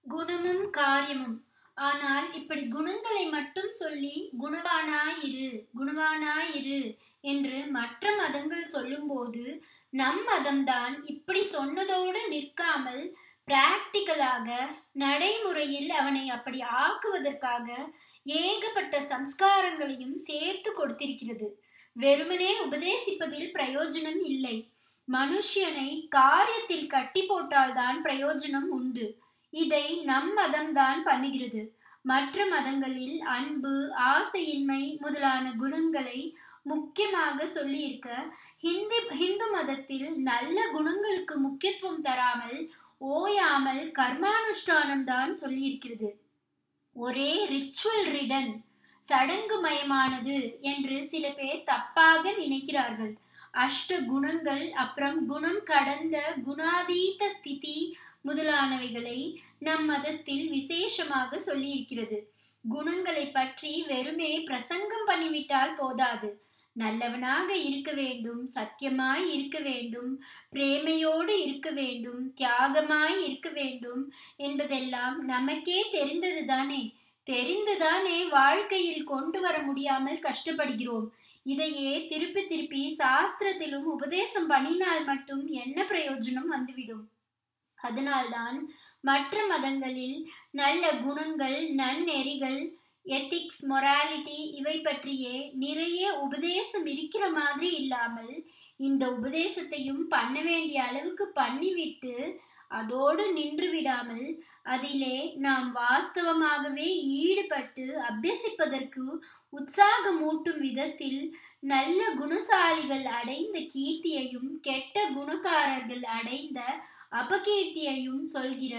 குணமும் காரியமும் ஆனால் இப்படி குணங்களை மட்டும் சொல்லி குணவானாயிரு குணவானாயிரு என்று மற்ற மதங்கள் சொல்லும்போது நம் மதம்தான் இப்படி சொன்னதோடு நிற்காமல் பிராக்டிக்கலாக நடைமுறையில் அவனை அப்படி ஆக்குவதற்காக ஏகப்பட்ட சம்ஸ்காரங்களையும் சேர்த்து கொடுத்திருக்கிறது வெறுமனே உபதேசிப்பதில் பிரயோஜனம் இல்லை மனுஷனை காரியத்தில் கட்டி போட்டால்தான் பிரயோஜனம் உண்டு இதை நம் மதம்தான் பண்ணுகிறது மற்ற மதங்களில் அன்பு ஆசையின்மை முதலான குணங்களை முக்கியமாக சொல்லியிருக்க ஹிந்தி ஹிந்து மதத்தில் நல்ல குணங்களுக்கு முக்கியத்துவம் தராமல் ஓயாமல் கர்மானுஷ்டானம் தான் சொல்லியிருக்கிறது ஒரே ரிச்சுவல் ரிடன் சடங்கு மயமானது என்று சில பேர் தப்பாக நினைக்கிறார்கள் அஷ்ட குணங்கள் அப்புறம் குணம் கடந்த குணாதீத ஸ்திதி முதலானவைகளை நம் மதத்தில் விசேஷமாக சொல்லியிருக்கிறது குணங்களை பற்றி வெறுமே பிரசங்கம் பண்ணிவிட்டால் போதாது நல்லவனாக இருக்க வேண்டும் சத்தியமாய் இருக்க வேண்டும் பிரேமையோடு இருக்க வேண்டும் தியாகமாய் இருக்க வேண்டும் என்பதெல்லாம் நமக்கே தெரிந்தது தானே தெரிந்துதானே வாழ்க்கையில் கொண்டு வர முடியாமல் கஷ்டப்படுகிறோம் இதையே திருப்பி திருப்பி சாஸ்திரத்திலும் உபதேசம் பண்ணினால் மட்டும் என்ன பிரயோஜனம் வந்துவிடும் அதனால்தான் மற்ற மதங்களில் நல்ல குணங்கள் நன்னெறிகள் எத்திக்ஸ் மொராலிட்டி இவை பற்றியே நிறைய உபதேசம் இருக்கிற மாதிரி இல்லாமல் இந்த உபதேசத்தையும் பண்ண வேண்டிய அளவுக்கு பண்ணிவிட்டு அதோடு நின்று விடாமல் அதிலே நாம் வாஸ்தவமாகவே ஈடுபட்டு அபியசிப்பதற்கு உற்சாகமூட்டும் விதத்தில் நல்ல குணசாலிகள் அடைந்த கீர்த்தியையும் கெட்ட குணக்காரர்கள் அடைந்த அபகீர்த்தியையும் சொல்கிற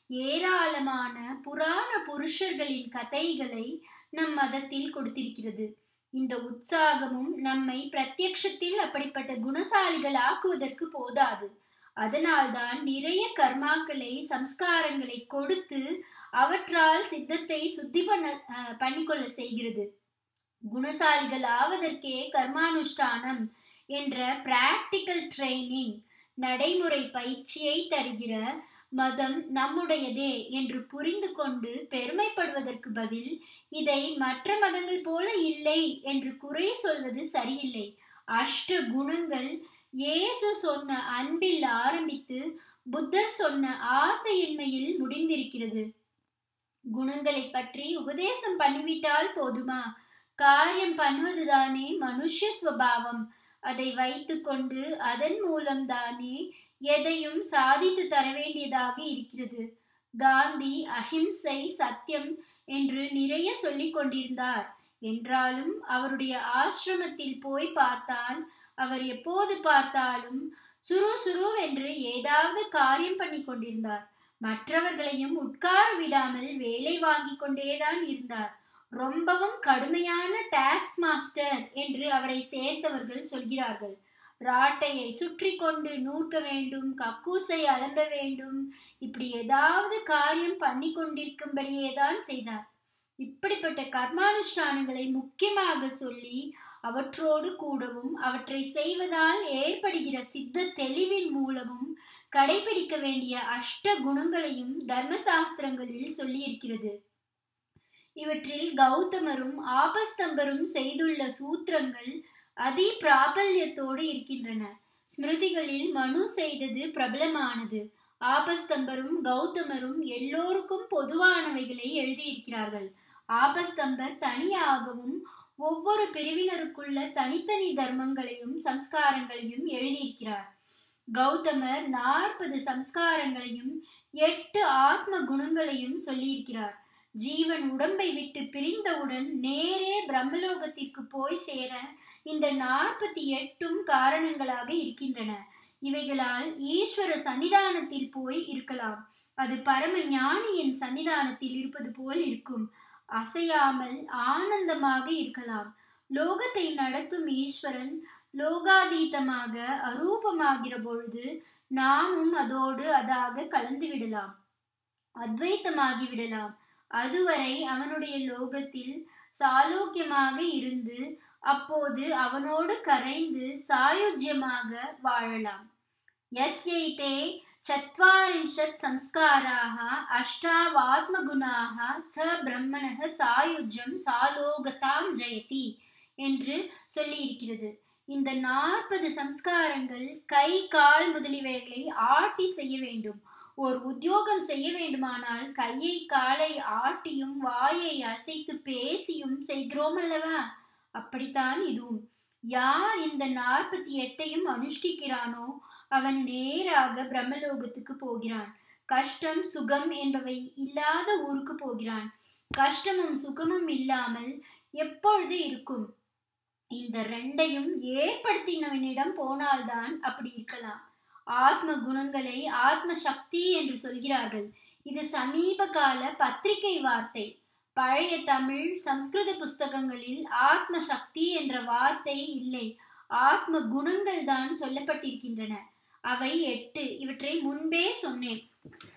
ஏராளமான புராண புருஷர்களின் கதைகளை நம் மதத்தில் கொடுத்திருக்கிறது இந்த உற்சாகமும் நம்மை பிரத்யக்ஷத்தில் அப்படிப்பட்ட குணசாலிகள் ஆக்குவதற்கு போதாது அதனால்தான் நிறைய கர்மாக்களை சம்ஸ்காரங்களை கொடுத்து அவற்றால் சித்தத்தை சுத்தி பண்ண பண்ணிக்கொள்ள செய்கிறது குணசாலிகள் ஆவதற்கே கர்மானுஷ்டானம் என்ற பிராக்டிக்கல் ட்ரைனிங் நடைமுறை பயிற்சியை தருகிற மதம் நம்முடையதே என்று புரிந்து கொண்டு பெருமைப்படுவதற்கு பதில் இதை மற்ற மதங்கள் போல இல்லை என்று குறை சொல்வது சரியில்லை அஷ்ட குணங்கள் இயேசு சொன்ன அன்பில் ஆரம்பித்து புத்தர் சொன்ன ஆசையின்மையில் முடிந்திருக்கிறது குணங்களை பற்றி உபதேசம் பண்ணிவிட்டால் போதுமா காரியம் பண்ணுவதுதானே மனுஷ ஸ்வபாவம் அதை வைத்துக்கொண்டு அதன் மூலம் தானே எதையும் சாதித்து தர வேண்டியதாக இருக்கிறது காந்தி அஹிம்சை சத்தியம் என்று நிறைய சொல்லிக் கொண்டிருந்தார் என்றாலும் அவருடைய ஆசிரமத்தில் போய் பார்த்தால் அவர் எப்போது பார்த்தாலும் சுரு சுருவென்று ஏதாவது காரியம் பண்ணி கொண்டிருந்தார் மற்றவர்களையும் உட்கார விடாமல் வேலை வாங்கி கொண்டேதான் இருந்தார் ரொம்பவும் கடுமையான டாஸ்க் மாஸ்டர் என்று அவரை சேர்த்தவர்கள் சொல்கிறார்கள் ராட்டையை சுற்றி கொண்டு நூற்க வேண்டும் கக்கூசை அலம்ப வேண்டும் இப்படி ஏதாவது காரியம் பண்ணி கொண்டிருக்கும்படியே தான் செய்தார் இப்படிப்பட்ட கர்மானுஷ்டானங்களை முக்கியமாக சொல்லி அவற்றோடு கூடவும் அவற்றை செய்வதால் ஏற்படுகிற சித்த தெளிவின் மூலமும் கடைபிடிக்க வேண்டிய அஷ்ட குணங்களையும் தர்மசாஸ்திரங்களில் சொல்லியிருக்கிறது இவற்றில் கௌதமரும் ஆபஸ்தம்பரும் செய்துள்ள சூத்திரங்கள் அதி பிராபல்யத்தோடு இருக்கின்றன ஸ்மிருதிகளில் மனு செய்தது பிரபலமானது ஆபஸ்தம்பரும் கௌதமரும் எல்லோருக்கும் பொதுவானவைகளை எழுதியிருக்கிறார்கள் ஆபஸ்தம்பர் தனியாகவும் ஒவ்வொரு பிரிவினருக்குள்ள தனித்தனி தர்மங்களையும் சம்ஸ்காரங்களையும் எழுதியிருக்கிறார் கௌதமர் நாற்பது சம்ஸ்காரங்களையும் எட்டு ஆத்ம குணங்களையும் சொல்லியிருக்கிறார் ஜீவன் உடம்பை விட்டு பிரிந்தவுடன் நேரே பிரம்மலோகத்திற்கு போய் சேர இந்த நாற்பத்தி எட்டும் காரணங்களாக இருக்கின்றன இவைகளால் ஈஸ்வர சன்னிதானத்தில் போய் இருக்கலாம் அது பரம ஞானியின் சன்னிதானத்தில் இருப்பது போல் இருக்கும் அசையாமல் ஆனந்தமாக இருக்கலாம் லோகத்தை நடத்தும் ஈஸ்வரன் லோகாதீதமாக அரூபமாகிற பொழுது நாமும் அதோடு அதாக கலந்து விடலாம் அத்வைத்தமாகி விடலாம் அதுவரை அவனுடைய லோகத்தில் சாலோக்கியமாக இருந்து அப்போது அவனோடு கரைந்து சாயுஜ்யமாக வாழலாம் எஸ்யைதே चत्वारिंशत् संस्काराः अष्टावात्मगुणाः स பிரம்மணः சாயுஜ்யம் சாலோகதாம் ஜெயதி என்று சொல்லி இருக்கிறது இந்த நாற்பது சம்ஸ்காரங்கள் கை கால் முதலியவைகளை ஆட்டி செய்ய வேண்டும் ஒரு உத்தியோகம் செய்ய வேண்டுமானால் கையை காலை ஆட்டியும் வாயை அசைத்து பேசியும் செய்கிறோம் அல்லவா அப்படித்தான் இதுவும் யார் இந்த நாற்பத்தி எட்டையும் அனுஷ்டிக்கிறானோ அவன் நேராக பிரம்மலோகத்துக்கு போகிறான் கஷ்டம் சுகம் என்பவை இல்லாத ஊருக்கு போகிறான் கஷ்டமும் சுகமும் இல்லாமல் எப்பொழுது இருக்கும் இந்த ரெண்டையும் ஏற்படுத்தினவனிடம் போனால்தான் அப்படி இருக்கலாம் ஆத்ம குணங்களை ஆத்ம சக்தி என்று சொல்கிறார்கள் இது சமீப கால பத்திரிகை வார்த்தை பழைய தமிழ் சம்ஸ்கிருத புஸ்தகங்களில் ஆத்ம சக்தி என்ற வார்த்தை இல்லை ஆத்ம குணங்கள் தான் சொல்லப்பட்டிருக்கின்றன அவை எட்டு இவற்றை முன்பே சொன்னேன்